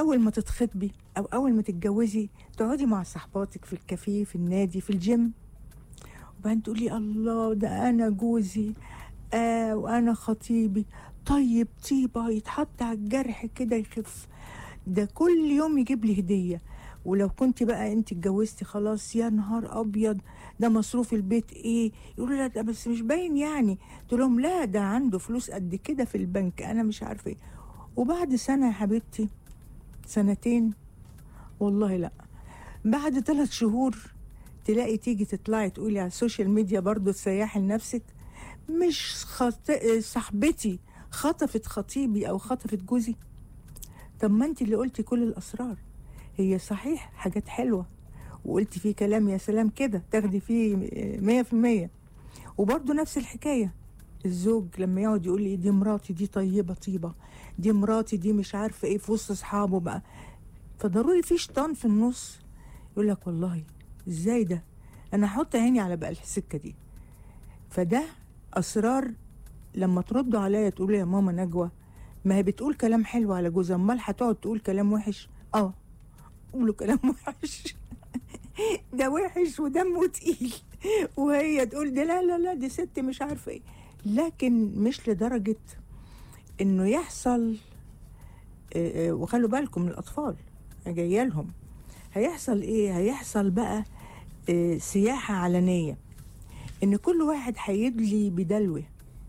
اول ما تتخطبي او اول ما تتجوزي تقعدي مع صحباتك في الكافيه في النادي في الجيم وبعدين تقولي الله ده انا جوزي آه وانا خطيبي طيب طيبه يتحط على الجرح كده يخف ده كل يوم يجيب لي هديه ولو كنت بقى انت اتجوزتي خلاص يا نهار ابيض ده مصروف البيت ايه يقولوا لا ده بس مش باين يعني تقول لهم لا ده عنده فلوس قد كده في البنك انا مش عارفه ايه وبعد سنه يا حبيبتي سنتين والله لا بعد ثلاث شهور تلاقي تيجي تطلعي تقولي على السوشيال ميديا برضو تسيحي لنفسك مش خط... صاحبتي خطفت خطيبي او خطفت جوزي طب ما انت اللي قلتي كل الاسرار هي صحيح حاجات حلوه وقلتي فيه كلام يا سلام كده تاخدي فيه مية في المية وبرضه نفس الحكايه الزوج لما يقعد يقول لي دي مراتي دي طيبه طيبه دي مراتي دي مش عارفه ايه في وسط اصحابه بقى فضروري في شيطان في النص يقول لك والله ازاي ده انا هحط عيني على بقى السكه دي فده اسرار لما تردوا عليا تقولوا يا ماما نجوى ما هي بتقول كلام حلو على جوزها امال هتقعد تقول كلام وحش اه قولوا كلام وحش ده وحش ودمه تقيل وهي تقول ده لا لا لا دي ست مش عارفه ايه لكن مش لدرجه انه يحصل آه، آه، وخلوا بالكم من الاطفال جايه لهم هيحصل ايه هيحصل بقى آه، سياحه علنيه ان كل واحد هيدلي بدلوه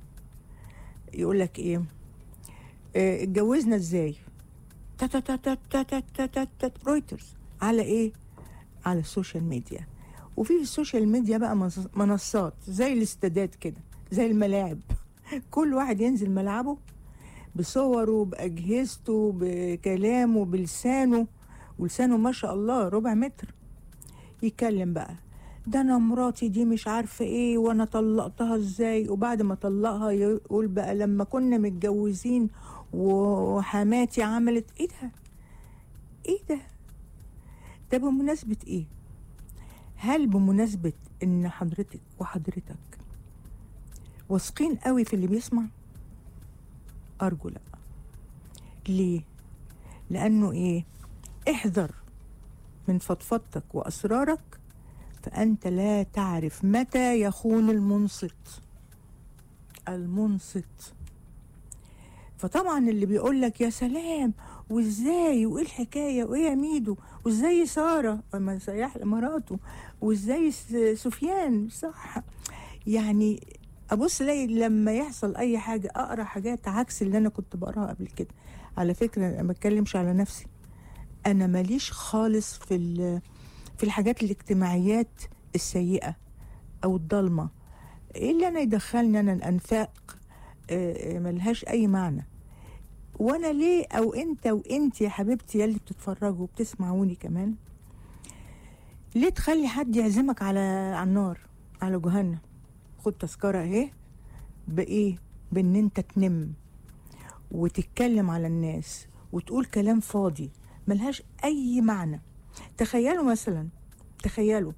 يقول لك ايه آه، اتجوزنا ازاي تا تا تا تا تا تا تا تا تا رويترز على ايه على السوشيال ميديا وفي في السوشيال ميديا بقى منص- منصات زي الاستادات كده زي الملاعب كل واحد ينزل ملعبه بصوره بأجهزته بكلامه بلسانه ولسانه ما شاء الله ربع متر يتكلم بقى ده انا مراتي دي مش عارفه ايه وانا طلقتها ازاي وبعد ما طلقها يقول بقى لما كنا متجوزين وحماتي عملت ايه ده ايه ده ده بمناسبه ايه هل بمناسبه ان حضرتك وحضرتك واثقين قوي في اللي بيسمع ارجو لا ليه لانه ايه احذر من فضفضتك واسرارك فانت لا تعرف متى يخون المنصت المنصت فطبعا اللي بيقول لك يا سلام وازاي وايه الحكايه وايه يا ميدو وازاي ساره ما سيح مراته وازاي س- سفيان صح يعني ابص الاقي لما يحصل اي حاجه اقرا حاجات عكس اللي انا كنت بقراها قبل كده على فكره انا ما بتكلمش على نفسي انا ماليش خالص في ال- في الحاجات الاجتماعيات السيئه او الضلمه ايه اللي انا يدخلني انا الانفاق آه، آه، ملهاش اي معنى وانا ليه او انت وانت يا حبيبتي يلي بتتفرجوا وبتسمعوني كمان ليه تخلي حد يعزمك على على النار على جهنم خد تذكره اهي بايه بان انت تنم وتتكلم على الناس وتقول كلام فاضي ملهاش اي معنى تخيلوا مثلا تخيلوا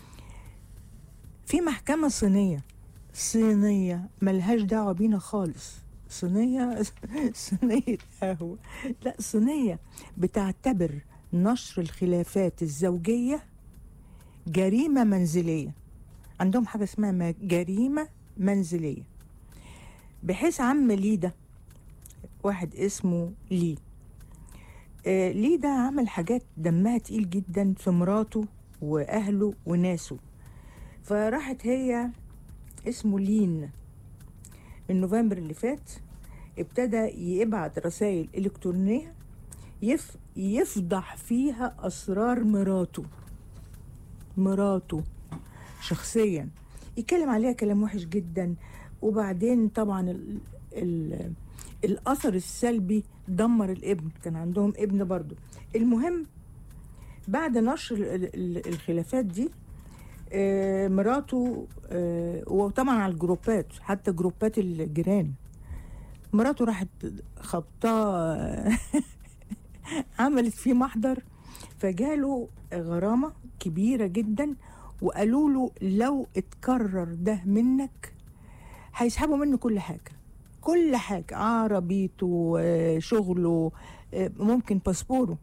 في محكمة صينية صينية ملهاش دعوة بينا خالص صينية صينية قهوة لا صينية بتعتبر نشر الخلافات الزوجية جريمة منزلية عندهم حاجة اسمها ما- جريمة منزلية بحيث عم لي ده واحد اسمه لي آه ليه ده عمل حاجات دمها تقيل جدا في مراته واهله وناسه فراحت هي اسمه لين من نوفمبر اللي فات ابتدى يبعت رسائل الكترونيه يف يفضح فيها اسرار مراته مراته شخصيا يتكلم عليها كلام وحش جدا وبعدين طبعا ال ال الاثر السلبي دمر الابن كان عندهم ابن برضو المهم بعد نشر ال- ال- الخلافات دي آه، مراته آه، وطبعا على الجروبات حتى جروبات الجيران مراته راحت خبطاه عملت فيه محضر فجاله غرامة كبيرة جدا وقالوا له لو اتكرر ده منك هيسحبوا منه كل حاجة كل حاجة عربيته آه، شغله آه، ممكن باسبوره